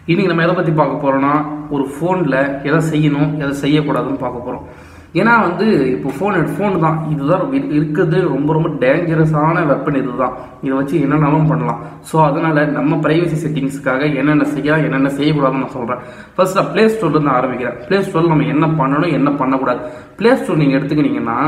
இன்னைக்கு நம்ம எதை பற்றி பார்க்க போகிறோம்னா ஒரு ஃபோனில் எதை செய்யணும் எதை செய்யக்கூடாதுன்னு பார்க்க போகிறோம் ஏன்னா வந்து இப்போ ஃபோன் ஃபோன் தான் இதுதான் இரு- இருக்கிறது ரொம்ப ரொம்ப டேஞ்சரஸான வெப்பன் இதுதான் இதை வச்சு என்னென்னாலும் பண்ணலாம் ஸோ அதனால் நம்ம ப்ரைவசி செட்டிங்ஸ்க்காக என்னென்ன செய்யலாம் என்னென்ன செய்யக்கூடாதுன்னு நான் சொல்கிறேன் ஃபர்ஸ்ட் நான் ப்ளே ஸ்டோர்லேருந்து ஆரம்பிக்கிறேன் ப்ளே ஸ்டோரில் நம்ம என்ன பண்ணணும் என்ன பண்ணக்கூடாது ப்ளே ஸ்டோர் நீங்கள் எடுத்துக்கிட்டிங்கன்னா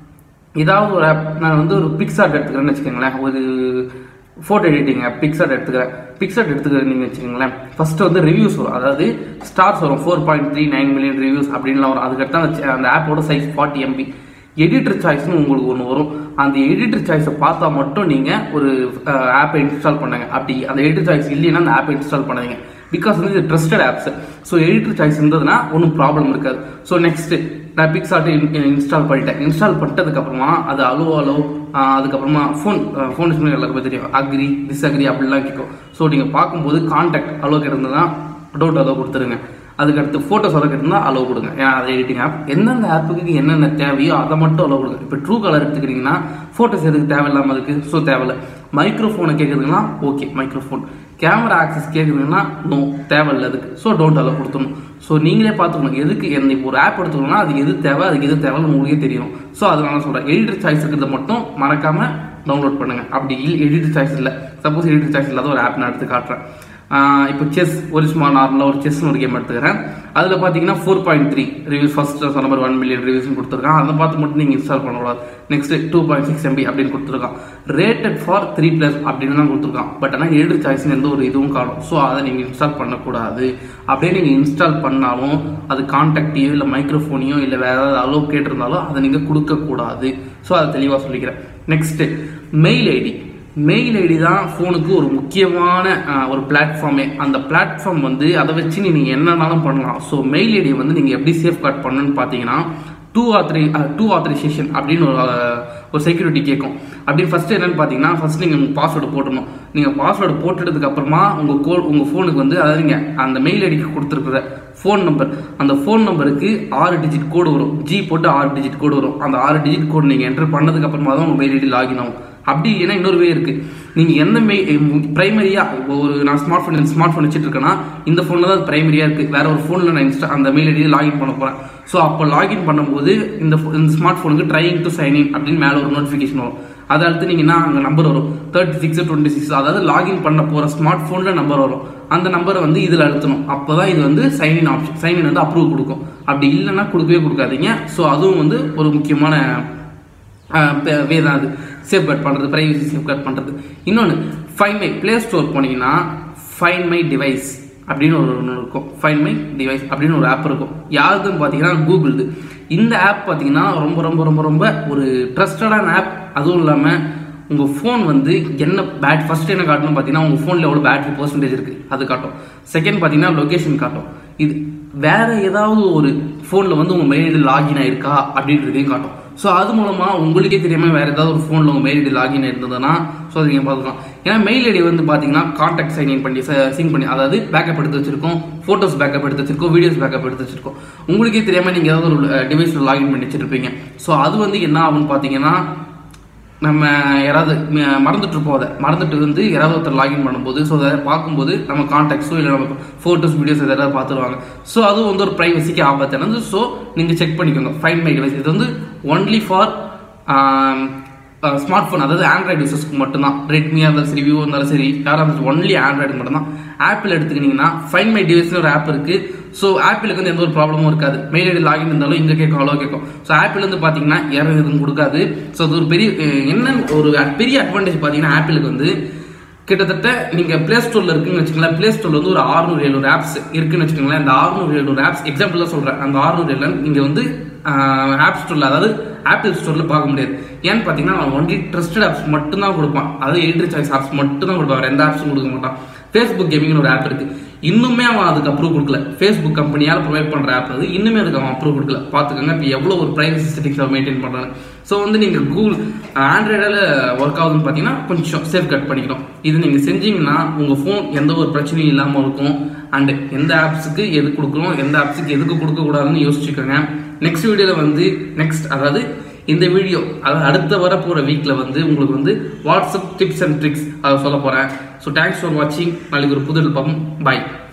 ஏதாவது ஒரு ஆப் நான் வந்து ஒரு பிக்சார்ட் எடுத்துக்கிறேன்னு வச்சுக்கோங்களேன் ஒரு ஃபோட்டோ எடிட்டிங் ஆப் பிக்சார்ட் எடுத்துக்கிறேன் பிக்சார்ட் எடுத்துக்கிறீங்கன்னு வச்சுக்கோங்களேன் ஃபர்ஸ்ட் வந்து ரிவ்யூஸ் வரும் அதாவது ஸ்டார்ஸ் வரும் four point three nine million reviews அப்படின்லாம் வரும் அதுக்கடுத்து அந்த ச்ச- அந்த ஆப்போட சைஸ் ஃபார்ட்டி எம்பி எடிட்டர் சாய்ஸ்னு உங்களுக்கு ஒன்று வரும் அந்த எடிட்டர் சாய்ஸை பார்த்தா மட்டும் நீங்கள் ஒரு ஆப்பை இன்ஸ்டால் பண்ணுங்க அப்படி அந்த எடிட்டர் சாய்ஸ் இல்லைன்னா அந்த ஆப்பை இன்ஸ்டால் பண்ணாதீங்க பிகாஸ் வந்து இது trusted apps so editor choice இருந்ததுன்னா ஒன்றும் ப்ராப்ளம் இருக்காது ஸோ நெக்ஸ்ட் நான் பிக்சார்ட் இன்ஸ்டால் பண்ணிட்டேன் இன்ஸ்டால் பண்ணிட்டதுக்கு அப்புறமா அது அலோ அலோ அதுக்கப்புறமா ஃபோன் ஃபோன் எல்லாருக்குமே தெரியும் அக்ரி டிஸ்அக்ரி அப்படிலாம் கேட்கும் ஸோ நீங்கள் பார்க்கும்போது கான்டாக்ட் அலோ கிடந்ததுன்னா டோன்ட் அலோ கொடுத்துருங்க அதுக்கடுத்து ஃபோட்டோஸ் அலோ இருந்தால் அலோ கொடுங்க ஏன்னா அது எடிட்டிங் ஆப் எந்தெந்த ஆப்புக்கு என்னென்ன தேவையோ அதை மட்டும் அலோ கொடுங்க இப்போ ட்ரூ கலர் எடுத்துக்கிட்டிங்கன்னா ஃபோட்டோஸ் எதுக்கு தேவையில்லாமல் இருக்குது ஸோ தேவையில்ல மைக்ரோஃபோனை கேட்குறதுங்கன்னா ஓகே மைக்ரோஃபோன் கேமரா ஆக்சஸ் கேட்குறீங்கன்னா நோ தேவையில்ல அதுக்கு ஸோ டோன்ட் அலோ கொடுத்துடணும் ஸோ நீங்களே பார்த்துக்கணும் எதுக்கு எந்த இப்போ ஒரு ஆப் எடுத்துக்கணும்னா அதுக்கு எது தேவை அதுக்கு எது தேவைன்னு உங்களுக்கே தெரியும் ஸோ அதனால நான் சொல்கிறேன் எடிட்டர் சாய்ஸ் இருக்கிறத மட்டும் மறக்காமல் டவுன்லோட் பண்ணுங்க அப்படி இல்லை எடிட்டர் சாய்ஸ் இல்லை சப்போஸ் எடிட்டர் சாய்ஸ் இல்லாத ஒரு ஆப் நான் எடுத்து காட்டுறேன் ஆஹ் இப்போ செஸ் ஒரு சும்மா நார்மலாக ஒரு செஸ்னு ஒரு கேம் எடுத்துக்கிறேன் அதில் பார்த்தீங்கன்னா four point three reviews first சொன்ன மாதிரி ஒன் மில்லியன் ரிவ்யூஸ் கொடுத்துருக்கான் அதை பார்த்து மட்டும் நீங்கள் இன்ஸ்டால் பண்ணக்கூடாது next two point six MB அப்படின்னு கொடுத்துருக்கான் ரேட்டட் ஃபார் த்ரீ ப்ளஸ் அப்படின்னு தான் கொடுத்துருக்கான் பட் ஆனால் எடிட்டர் சாய்ஸ்னு எந்த ஒரு இதுவும் காணும் ஸோ அதை நீங்கள் இன்ஸ்டால் பண்ணக்கூடாது அப்படியே நீங்கள் இன்ஸ்டால் பண்ணாலும் அது கான்டாக்டையோ இல்லை மைக்ரோஃபோனையோ இல்லை வேற ஏதாவது அளவு கேட்டிருந்தாலும் அதை நீங்கள் கொடுக்கக்கூடாது ஸோ அதை தெளிவாக சொல்லிக்கிறேன் next mail ID mail ID தான் ஃபோனுக்கு ஒரு முக்கியமான அஹ், ஒரு பிளாட்ஃபார்மே அந்த பிளாட்ஃபார்ம் வந்து அதை வச்சு நீங்கள் என்னன்னாலும் பண்ணலாம் ஸோ மெயில் ஐடியை வந்து நீங்கள் எப்படி சேஃப் கார்ட் பண்ணணும்னு பார்த்தீங்கன்னா டூ ஆத்ரி டூ ஆத்தரைசேஷன் அப்படின்னு ஒரு அஹ், ஒரு செக்யூரிட்டி கேட்கும் அப்படின்னு ஃபர்ஸ்ட் என்னன்னு பார்த்தீங்கன்னா ஃபர்ஸ்ட் நீங்கள் உங்கள் பாஸ்வேர்டு போட்டணும் நீங்கள் பாஸ்வேர்டு போட்டுட்டதுக்கு அப்புறமா உங்கள் கோ உங்கள் ஃபோனுக்கு வந்து அதாவது நீங்கள் அந்த மெயில் ஐடிக்கு கொடுத்துருக்குற ஃபோன் நம்பர் அந்த ஃபோன் நம்பருக்கு ஆறு டிஜிட் கோடு வரும் ஜி போட்டு ஆறு டிஜிட் கோடு வரும் அந்த ஆறு டிஜிட் கோடு நீங்கள் என்டர் பண்ணதுக்கு அப்புறமா தான் உங்கள் மெயில் ஐடி லாகின் ஆகும் அப்படி இல்லைன்னா இன்னொரு வே இருக்கு நீங்க எந்த மெய் பிரைமரியா ஒரு நான் ஸ்மார்ட் ஃபோன் ஸ்மார்ட் ஃபோன் வச்சுட்டு இருக்கேன்னா இந்த ஃபோன்ல தான் பிரைமரியா இருக்கு வேற ஒரு ஃபோன்ல நான் இன்ஸ்டா அந்த மெயில் ஐடியை லாகின் பண்ண போறேன் ஸோ அப்போ லாகின் பண்ணும்போது இந்த pho- இந்த ஸ்மார்ட் ஃபோனுக்கு ட்ரைங் டு சைன் இன் அப்படின்னு மேலே ஒரு நோட்டிஃபிகேஷன் வரும் அதை அடுத்து நீங்கன்னா அங்கே நம்பர் வரும் தேர்ட்டி சிக்ஸ் டுவெண்ட்டி சிக்ஸ் அதாவது லாகின் பண்ண போற ஸ்மார்ட் ஃபோன்ல நம்பர் வரும் அந்த நம்பரை வந்து இதில் அழுத்தணும் அப்பதான் இது வந்து sign in option sign in வந்து அப்ரூவ் கொடுக்கும் அப்படி இல்லைன்னா கொடுக்கவே கொடுக்காதீங்க ஸோ அதுவும் வந்து ஒரு முக்கியமான வே தான் அது சேஃப்கார்ட் பண்ணுறது ப்ரைவசி சேஃப்கார்ட் பண்ணுறது இன்னொன்று ஃபைன் மை ப்ளே ஸ்டோர் போனீங்கன்னா ஃபைன் மை டிவைஸ் அப்படின்னு ஒரு ஒன்று இருக்கும் ஃபைன் மை டிவைஸ் அப்படின்னு ஒரு ஆப் இருக்கும் யாருதுன்னு பார்த்தீங்கன்னா கூகுள்து இந்த ஆப் பார்த்தீங்கன்னா ரொம்ப ரொம்ப ரொம்ப ரொம்ப ஒரு ட்ரஸ்டடான ஆப் அதுவும் இல்லாமல் உங்கள் ஃபோன் வந்து என்ன பேட் ஃபர்ஸ்ட் என்ன காட்டணும் பார்த்தீங்கன்னா உங்கள் ஃபோனில் எவ்வளோ பேட்டரி பர்சன்டேஜ் இருக்குது அது காட்டும் செகண்ட் பார்த்தீங்கன்னா லொகேஷன் காட்டும் இது வேற ஏதாவது ஒரு ஃபோனில் வந்து உங்கள் மெயில் ஐடி லாகின் ஆயிருக்கா அப்படின்றதையும் காட்டும் ஸோ அது மூலமாக உங்களுக்கே தெரியாமல் வேற ஏதாவது ஒரு ஃபோனில் உங்கள் மெயில் ஐடி லாகின் இருந்ததுன்னா ஸோ அதை நீங்கள் பார்த்துக்கலாம் ஏன்னா மெயில் ஐடி வந்து பார்த்தீங்கன்னா கான்டாக்ட் சைன் இன் பண்ணி சிங் பண்ணி அதாவது பேக்கப் எடுத்து வச்சிருக்கோம் ஃபோட்டோஸ் பேக்கப் எடுத்து வச்சிருக்கோம் வீடியோஸ் பேக்கப் எடுத்து வச்சிருக்கோம் உங்களுக்கே தெரியாமல் நீங்கள் ஏதாவது ஒரு டிவைஸில் லாகின் பண்ணி வச்சிருப்பீங்க ஸோ அது வந்து என்ன ஆகும்னு பார்த்தீங்கன்னா நம்ம யாராவது ம- மறந்துட்டு இருப்போம் அதை மறந்துட்டு வந்து யாராவது ஒருத்தர் லாகின் பண்ணும்போது ஸோ அதை பார்க்கும்போது நம்ம கான்டாக்ட்ஸோ இல்லை நம்ம ஃபோட்டோஸ் வீடியோஸ் எதாவது பார்த்துருவாங்க ஸோ அதுவும் வந்து ஒரு ப்ரைவசிக்கு ஆபத்தானது ஸோ நீங்கள் செக் பண்ணிக்கோங்க ஃபைன் மை டிவைஸ் இது வந்து ஒன்லி ஃபார் ஸ்மார்ட் ஃபோன் அதாவது ஆண்ட்ராய்டு யூசர்ஸ்க்கு மட்டும்தான் ரெட்மியாக இருந்தாலும் சரி விவோ இருந்தாலும் சரி யாராக இருந்தாலும் ஒன்லி ஆண்ட்ராய்டு மட்டும்தான் ஆப்பிள் எடுத்துக்கிட்டிங்கன்னா ஃபைன் மை டிவைஸ்னு ஒரு ஆப் இருக்குது ஸோ ஆப்பிளுக்கு வந்து எந்த ஒரு ப்ராப்ளமும் இருக்காது மெயில் ஐடி லாகின் இருந்தாலும் இங்கே கேட்கும் அவ்வளோ கேட்கும் ஸோ ஆப்பிள் வந்து பார்த்தீங்கன்னா யாரும் எதுவும் கொடுக்காது ஸோ அது ஒரு பெரிய அஹ், என்ன ஒரு பெரிய அட்வான்டேஜ் பார்த்தீங்கன்னா ஆப்பிளுக்கு வந்து கிட்டத்தட்ட நீங்க பிளே ஸ்டோர்ல இருக்குன்னு வச்சுக்கோங்களேன் பிளே ஸ்டோர்ல வந்து ஒரு ஆறுநூறு எழுநூறு ஆப்ஸ் இருக்குன்னு வச்சுக்கோங்களேன் அந்த ஆறுநூறு எழுநூறு ஆப்ஸ் எக்ஸாம்பிள் தான் சொல்றேன் அந்த ஆறுநூறு எழுநூறு நீங்க வந்து ஆப் ஸ்டோர்ல அதாவது ஆப்பிள் ஸ்டோர்ல பார்க்க முடியாது ஏன்னு பார்த்தீங்கன்னா அவன் ஒன்லி ட்ரஸ்டட் ஆப்ஸ் மட்டும் தான் கொடுப்பான் அதாவது எடிட்டர் சாய்ஸ் ஆப்ஸ் மட்டும் தான் கொடுப்பான் வேற எந்த ஆப்ஸும் கொடுக்க மாட்டான் ஃபேஸ்புக் கேமிங்னு ஒரு ஆப் இருக்கு இன்னுமே அவன் அதுக்கு அப்ரூவ் கொடுக்கல ஃபேஸ்புக் கம்பெனியால் ப்ரொவைட் பண்ற ஆப் அது இன்னுமே அதுக்கு அவன் அப்ரூவ் கொடுக்கல பார்த்துக்கோங்க இப்போ எவ்வளோ ஒரு ப்ரைவசி செட்டிங்ஸ் மெயின்டைன் பண்றாங்க ஸோ வந்து நீங்க கூகுள் ஆண்ட்ராய்டில் ஒர்க் ஆகுதுன்னு பார்த்தீங்கன்னா கொஞ்சம் சேஃப் கட் பண்ணிக்கணும் இது நீங்க செஞ்சீங்கன்னா உங்க ஃபோன் எந்த ஒரு பிரச்சனையும் இல்லாமல் இருக்கும் அண்ட் எந்த ஆப்ஸுக்கு எது கொடுக்கணும் எந்த ஆப்ஸுக்கு எதுக்கு கொடுக்க கூடாதுன்னு யோசிச்சுக்கோங்க நெக்ஸ்ட் வீடியோவில் வந்து நெக்ஸ்ட் அதாவது இந்த வீடியோ அதாவது அடுத்த வர போகிற வீக்கில் வந்து உங்களுக்கு வந்து வாட்ஸ்அப் டிப்ஸ் அண்ட் ட்ரிக்ஸ் அதை சொல்ல போகிறேன் ஸோ தேங்க்ஸ் ஃபார் வாட்சிங் நாளைக்கு ஒரு புது பார்ப்போம் பாய்